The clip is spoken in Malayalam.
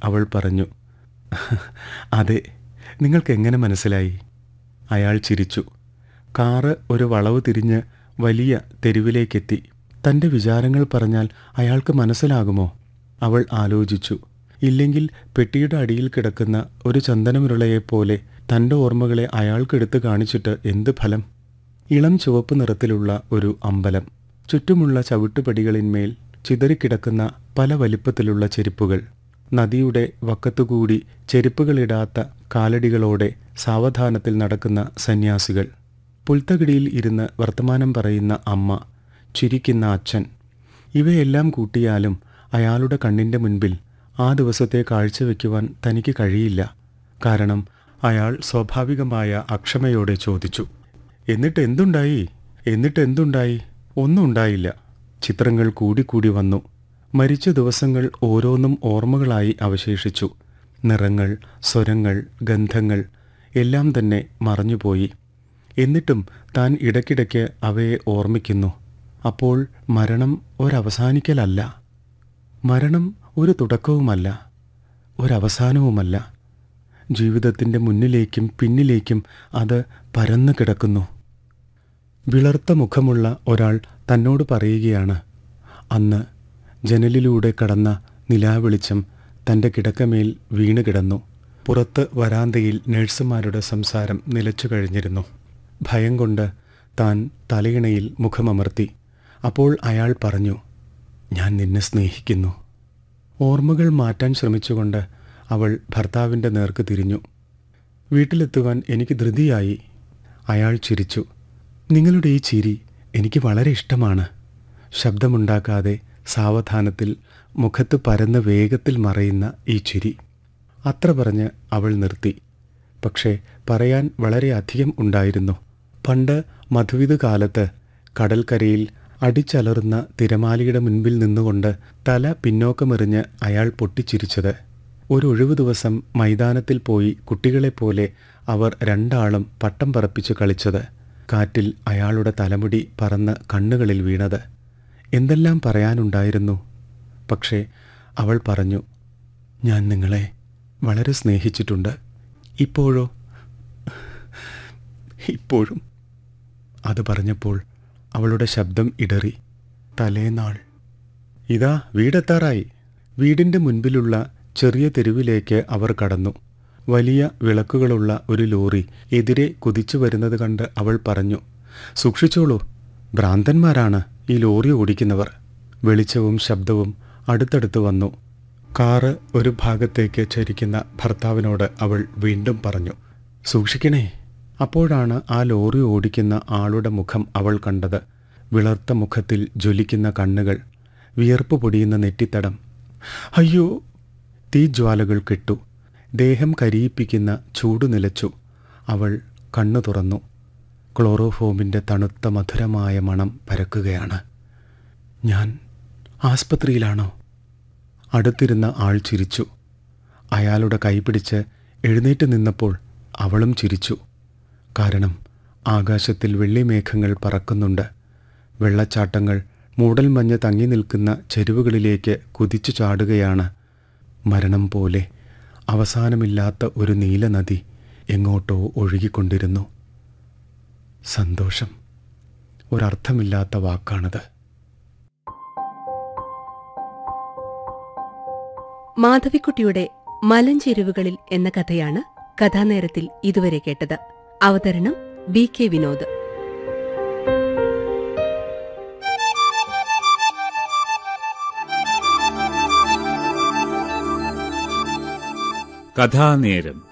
അവൾ പറഞ്ഞു അതെ നിങ്ങൾക്ക് എങ്ങനെ മനസ്സിലായി അയാൾ ചിരിച്ചു കാറ് ഒരു വളവ് തിരിഞ്ഞ് വലിയ തെരുവിലേക്കെത്തി തൻ്റെ വിചാരങ്ങൾ പറഞ്ഞാൽ അയാൾക്ക് മനസ്സിലാകുമോ അവൾ ആലോചിച്ചു ഇല്ലെങ്കിൽ പെട്ടിയുടെ അടിയിൽ കിടക്കുന്ന ഒരു ചന്ദനമുരുളയെപ്പോലെ തൻ്റെ ഓർമ്മകളെ അയാൾക്കെടുത്ത് കാണിച്ചിട്ട് എന്ത് ഫലം ഇളം ചുവപ്പ് നിറത്തിലുള്ള ഒരു അമ്പലം ചുറ്റുമുള്ള ചവിട്ടുപടികളിന്മേൽ ചിതറിക്കിടക്കുന്ന പല വലിപ്പത്തിലുള്ള ചെരുപ്പുകൾ നദിയുടെ വക്കത്തുകൂടി ചെരുപ്പുകളിടാത്ത കാലടികളോടെ സാവധാനത്തിൽ നടക്കുന്ന സന്യാസികൾ പുൽത്തകിടിയിൽ ഇരുന്ന് വർത്തമാനം പറയുന്ന അമ്മ ചിരിക്കുന്ന അച്ഛൻ ഇവയെല്ലാം കൂട്ടിയാലും അയാളുടെ കണ്ണിൻ്റെ മുൻപിൽ ആ ദിവസത്തെ കാഴ്ചവെക്കുവാൻ തനിക്ക് കഴിയില്ല കാരണം അയാൾ സ്വാഭാവികമായ അക്ഷമയോടെ ചോദിച്ചു എന്നിട്ട് എന്തുണ്ടായി എന്നിട്ട് എന്തുണ്ടായി ഒന്നും ഉണ്ടായില്ല ചിത്രങ്ങൾ കൂടിക്കൂടി വന്നു മരിച്ച ദിവസങ്ങൾ ഓരോന്നും ഓർമ്മകളായി അവശേഷിച്ചു നിറങ്ങൾ സ്വരങ്ങൾ ഗന്ധങ്ങൾ എല്ലാം തന്നെ മറഞ്ഞുപോയി എന്നിട്ടും താൻ ഇടയ്ക്കിടയ്ക്ക് അവയെ ഓർമ്മിക്കുന്നു അപ്പോൾ മരണം ഒരവസാനിക്കലല്ല മരണം ഒരു തുടക്കവുമല്ല ഒരവസാനവുമല്ല ജീവിതത്തിൻ്റെ മുന്നിലേക്കും പിന്നിലേക്കും അത് പരന്നു കിടക്കുന്നു വിളർത്ത മുഖമുള്ള ഒരാൾ തന്നോട് പറയുകയാണ് അന്ന് ജനലിലൂടെ കടന്ന നിലാവെളിച്ചം തൻ്റെ കിടക്കമേൽ വീണ് കിടന്നു പുറത്ത് വരാന്തയിൽ നഴ്സുമാരുടെ സംസാരം നിലച്ചു കഴിഞ്ഞിരുന്നു ഭയം കൊണ്ട് താൻ തലയിണയിൽ മുഖമമർത്തി അപ്പോൾ അയാൾ പറഞ്ഞു ഞാൻ നിന്നെ സ്നേഹിക്കുന്നു ഓർമ്മകൾ മാറ്റാൻ ശ്രമിച്ചുകൊണ്ട് അവൾ ഭർത്താവിൻ്റെ നേർക്ക് തിരിഞ്ഞു വീട്ടിലെത്തുവാൻ എനിക്ക് ധൃതിയായി അയാൾ ചിരിച്ചു നിങ്ങളുടെ ഈ ചിരി എനിക്ക് വളരെ ഇഷ്ടമാണ് ശബ്ദമുണ്ടാക്കാതെ സാവധാനത്തിൽ മുഖത്ത് പരന്ന് വേഗത്തിൽ മറയുന്ന ഈ ചിരി അത്ര പറഞ്ഞ് അവൾ നിർത്തി പക്ഷേ പറയാൻ വളരെ അധികം ഉണ്ടായിരുന്നു പണ്ട് മധുവിധ കാലത്ത് കടൽക്കരയിൽ അടിച്ചലറുന്ന തിരമാലയുടെ മുൻപിൽ നിന്നുകൊണ്ട് തല പിന്നോക്കമെറിഞ്ഞ് അയാൾ പൊട്ടിച്ചിരിച്ചത് ഒരു ഒഴിവു ദിവസം മൈതാനത്തിൽ പോയി കുട്ടികളെപ്പോലെ അവർ രണ്ടാളും പട്ടം പറപ്പിച്ചു കളിച്ചത് കാറ്റിൽ അയാളുടെ തലമുടി പറന്ന് കണ്ണുകളിൽ വീണത് എന്തെല്ലാം പറയാനുണ്ടായിരുന്നു പക്ഷേ അവൾ പറഞ്ഞു ഞാൻ നിങ്ങളെ വളരെ സ്നേഹിച്ചിട്ടുണ്ട് ഇപ്പോഴോ ഇപ്പോഴും അത് പറഞ്ഞപ്പോൾ അവളുടെ ശബ്ദം ഇടറി തലേനാൾ ഇതാ വീടെത്താറായി വീടിൻ്റെ മുൻപിലുള്ള ചെറിയ തെരുവിലേക്ക് അവർ കടന്നു വലിയ വിളക്കുകളുള്ള ഒരു ലോറി എതിരെ കുതിച്ചു വരുന്നത് കണ്ട് അവൾ പറഞ്ഞു സൂക്ഷിച്ചോളൂ ഭ്രാന്തന്മാരാണ് ഈ ലോറി ഓടിക്കുന്നവർ വെളിച്ചവും ശബ്ദവും അടുത്തടുത്ത് വന്നു കാറ് ഒരു ഭാഗത്തേക്ക് ചരിക്കുന്ന ഭർത്താവിനോട് അവൾ വീണ്ടും പറഞ്ഞു സൂക്ഷിക്കണേ അപ്പോഴാണ് ആ ലോറി ഓടിക്കുന്ന ആളുടെ മുഖം അവൾ കണ്ടത് വിളർത്ത മുഖത്തിൽ ജ്വലിക്കുന്ന കണ്ണുകൾ വിയർപ്പ് പൊടിയുന്ന നെറ്റിത്തടം അയ്യോ തീജ്വാലകൾ കെട്ടു ദേഹം കരിയിപ്പിക്കുന്ന ചൂട് നിലച്ചു അവൾ കണ്ണു തുറന്നു ക്ലോറോഫോമിൻ്റെ തണുത്ത മധുരമായ മണം പരക്കുകയാണ് ഞാൻ ആസ്പത്രിയിലാണോ അടുത്തിരുന്ന ആൾ ചിരിച്ചു അയാളുടെ കൈപിടിച്ച് എഴുന്നേറ്റ് നിന്നപ്പോൾ അവളും ചിരിച്ചു കാരണം ആകാശത്തിൽ വെള്ളിമേഘങ്ങൾ പറക്കുന്നുണ്ട് വെള്ളച്ചാട്ടങ്ങൾ മൂടൽമഞ്ഞ് തങ്ങി നിൽക്കുന്ന ചെരുവുകളിലേക്ക് കുതിച്ചു ചാടുകയാണ് മരണം പോലെ അവസാനമില്ലാത്ത ഒരു നീലനദി എങ്ങോട്ടോ ഒഴുകിക്കൊണ്ടിരുന്നു സന്തോഷം ഒരർത്ഥമില്ലാത്ത വാക്കാണത് മാധവിക്കുട്ടിയുടെ മലഞ്ചെരുവുകളിൽ എന്ന കഥയാണ് കഥാനേരത്തിൽ ഇതുവരെ കേട്ടത് അവതരണം ബി കെ വിനോദ് കഥാനേരം